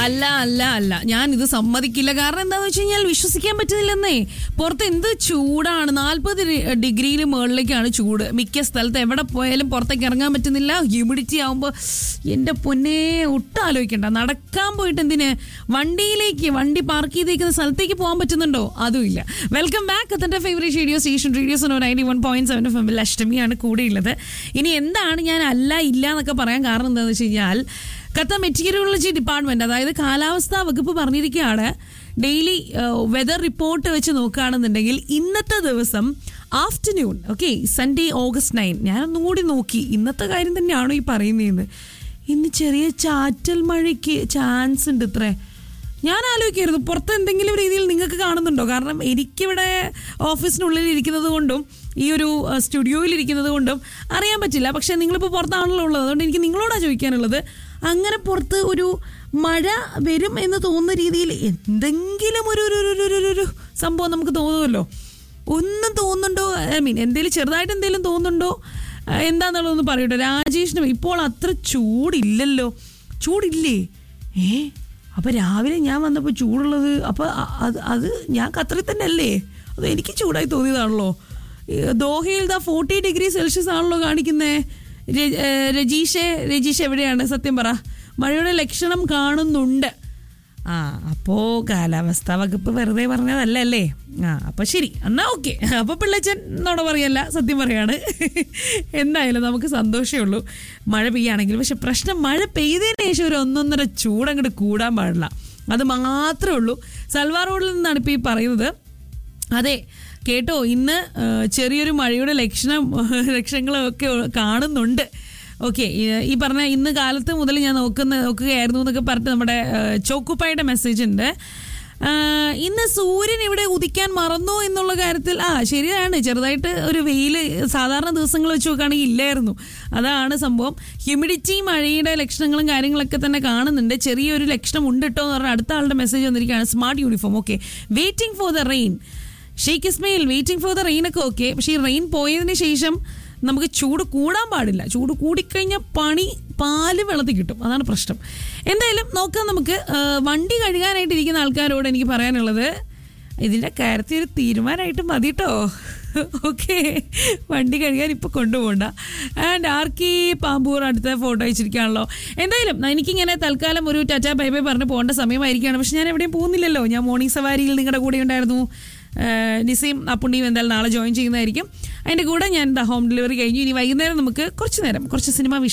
അല്ല അല്ല അല്ല ഞാൻ ഇത് സമ്മതിക്കില്ല കാരണം എന്താന്ന് വെച്ച് കഴിഞ്ഞാൽ വിശ്വസിക്കാൻ പറ്റുന്നില്ലെന്നേ പുറത്ത് എന്ത് ചൂടാണ് നാൽപ്പത് ഡിഗ്രിയിൽ മുകളിലേക്കാണ് ചൂട് മിക്ക സ്ഥലത്ത് എവിടെ പോയാലും പുറത്തേക്ക് ഇറങ്ങാൻ പറ്റുന്നില്ല ഹ്യൂമിഡിറ്റി ആവുമ്പോൾ എൻ്റെ പൊന്നെ ഒട്ടും ആലോചിക്കണ്ട നടക്കാൻ പോയിട്ട് എന്തിന് വണ്ടിയിലേക്ക് വണ്ടി പാർക്ക് ചെയ്തേക്കുന്ന സ്ഥലത്തേക്ക് പോകാൻ പറ്റുന്നുണ്ടോ അതുമില്ല വെൽക്കം ബാക്ക് അത്തൻ്റെ favourite radio station radio Suno ninety one point seven F എമ്മിൽ അഷ്ടമിയാണ് കൂടെയുള്ളത് ഇനി എന്താണ് ഞാൻ അല്ല ഇല്ല എന്നൊക്കെ പറയാൻ കാരണം എന്താണെന്ന് വെച്ച് കഴിഞ്ഞാൽ കത്ത മെറ്റീരിയോളജി ഡിപ്പാർട്ട്മെന്റ് അതായത് കാലാവസ്ഥാ വകുപ്പ് പറഞ്ഞിരിക്കുകയാണ് ഡെയിലി വെതർ റിപ്പോർട്ട് വെച്ച് നോക്കുകയാണെന്നുണ്ടെങ്കിൽ ഇന്നത്തെ ദിവസം afternoon okay Sunday August nine ഞാനൊന്നും കൂടി നോക്കി ഇന്നത്തെ കാര്യം തന്നെയാണോ ഈ പറയുന്നതെന്ന് ഇന്ന് ചെറിയ ചാറ്റൽ മഴയ്ക്ക് ചാൻസ് ഉണ്ട് ഇത്രേ ഞാൻ ആലോചിക്കായിരുന്നു പുറത്ത് എന്തെങ്കിലും രീതിയിൽ നിങ്ങൾക്ക് കാണുന്നുണ്ടോ കാരണം എനിക്കിവിടെ ഓഫീസിനുള്ളിൽ ഇരിക്കുന്നത് കൊണ്ടും ഈ ഒരു അഹ്, സ്റ്റുഡിയോയിൽ ഇരിക്കുന്നത് കൊണ്ടും അറിയാൻ പറ്റില്ല പക്ഷെ നിങ്ങളിപ്പോൾ പുറത്താണല്ലോ ഉള്ളത് അതുകൊണ്ട് എനിക്ക് നിങ്ങളോടാ ചോദിക്കാനുള്ളത് അങ്ങനെ പുറത്ത് ഒരു മഴ വരും എന്ന് തോന്നുന്ന രീതിയിൽ എന്തെങ്കിലും ഒരു ഒരു ഒരു- ഒരു- ഒരു- ഒരു സംഭവം നമുക്ക് തോന്നുമല്ലോ ഒന്നും തോന്നുന്നുണ്ടോ ഐ മീൻ എന്തെങ്കിലും ചെറുതായിട്ട് എന്തെങ്കിലും തോന്നുന്നുണ്ടോ അഹ്, എന്താന്നുള്ളതൊന്ന് പറയട്ടെ രാജേഷിനും ഇപ്പോൾ അത്ര ചൂടില്ലല്ലോ ചൂടില്ലേ ഏ അപ്പൊ രാവിലെ ഞാൻ വന്നപ്പോൾ ചൂടുള്ളത് അപ്പൊ അ- അത് അത് ഞാൻ ഖത്തറിൽ തന്നെ അല്ലേ അത് എനിക്ക് ചൂടായി തോന്നിയതാണല്ലോ ഈ ദോഹയിൽ ദാ ഫോർട്ടി ഡിഗ്രി സെൽഷ്യസ് ആണല്ലോ കാണിക്കുന്നേ ര- ഏ, രജീഷെ രജീഷ് എവിടെയാണ് സത്യം പറ മഴയുടെ ലക്ഷണം കാണുന്നുണ്ട് ആ അപ്പോ കാലാവസ്ഥാ വകുപ്പ് വെറുതെ പറഞ്ഞതല്ല അല്ലേ ആ അപ്പൊ ശരി എന്നാ ഓക്കെ അപ്പൊ പിള്ളച്ചൻ എന്നോട് പറയല്ല സത്യം പറയാണ് എന്തായാലും നമുക്ക് സന്തോഷമേ ഉള്ളൂ മഴ പെയ്യാണെങ്കിൽ പക്ഷെ പ്രശ്നം മഴ പെയ്തതിന് ശേഷം ഒരു ഒന്നൊന്നര ചൂടങ്ങോട്ട് കൂടാൻ പാടില്ല അത് മാത്രമേ ഉള്ളൂ സൽവാർ റോഡിൽ നിന്നാണ് ഇപ്പോൾ ഈ പറയുന്നത് അതെ കേട്ടോ ഇന്ന് ആ, ചെറിയൊരു മഴയുടെ ലക്ഷണം ലക്ഷണങ്ങളൊക്കെ കാണുന്നുണ്ട് ഓക്കെ ഈ പറഞ്ഞ ഇന്ന് കാലത്ത് മുതൽ ഞാൻ നോക്കുന്ന നോക്കുകയായിരുന്നു എന്നൊക്കെ പറഞ്ഞിട്ട് നമ്മുടെ ആ, ചോക്കുപ്പായുടെ മെസ്സേജ് ഉണ്ട് ആ, ഇന്ന് സൂര്യൻ ഇവിടെ ഉദിക്കാൻ മറന്നു എന്നുള്ള കാര്യത്തിൽ ആ ശരിയാണ് ചെറുതായിട്ട് ഒരു വെയിൽ സാധാരണ ദിവസങ്ങൾ വെച്ച് നോക്കുകയാണെങ്കിൽ ഇല്ലായിരുന്നു അതാണ് സംഭവം ഹ്യൂമിഡിറ്റി മഴയുടെ ലക്ഷണങ്ങളും കാര്യങ്ങളൊക്കെ തന്നെ കാണുന്നുണ്ട് ചെറിയൊരു ലക്ഷണം ഉണ്ട് കേട്ടോ എന്ന് പറഞ്ഞാൽ അടുത്ത ആളുടെ മെസ്സേജ് വന്നിരിക്കുകയാണ് smart uniform okay waiting for the rain Sheikh Ismail waiting for the rain ഒക്കെ ഓക്കെ പക്ഷേ ഈ റെയിൻ പോയതിന് ശേഷം നമുക്ക് ചൂട് കൂടാൻ പാടില്ല ചൂട് കൂടിക്കഴിഞ്ഞാൽ പണി പാല് വെള്ളത്തിൽ കിട്ടും അതാണ് പ്രശ്നം എന്തായാലും നോക്കാം നമുക്ക് ആ, വണ്ടി കഴുകാനായിട്ട് ഇരിക്കുന്ന ആൾക്കാരോട് എനിക്ക് പറയാനുള്ളത് ഇതിൻ്റെ കാര്യത്തിൽ ഒരു തീരുമാനമായിട്ട് മതി കേട്ടോ ഓക്കെ വണ്ടി കഴുകാൻ ഇപ്പോൾ കൊണ്ടുപോകണ്ട ആൻഡ് ആർക്കി പാമ്പൂർ അടുത്ത ഫോട്ടോ അയച്ചിരിക്കുകയാണല്ലോ എന്തായാലും എനിക്കിങ്ങനെ തൽക്കാലം ഒരു ടാറ്റ ബൈ ബൈ പറഞ്ഞ് പോകേണ്ട സമയമായിരിക്കുകയാണ് പക്ഷെ ഞാൻ എവിടെയും പോകുന്നില്ലല്ലോ ഞാൻ മോർണിംഗ് സവാരിയിൽ നിങ്ങളുടെ കൂടെ ഉണ്ടായിരുന്നു ഏഹ് നിസീം അപ്പുണ്ണിയും എന്തായാലും നാളെ ജോയിൻ ചെയ്യുന്നതായിരിക്കും അതിൻ്റെ കൂടെ ഞാൻ ദ ഹോം ഡെലിവറി കഴിഞ്ഞു ഇനി വൈകുന്നേരം നമുക്ക് കുറച്ച് നേരം കുറച്ച് സിനിമ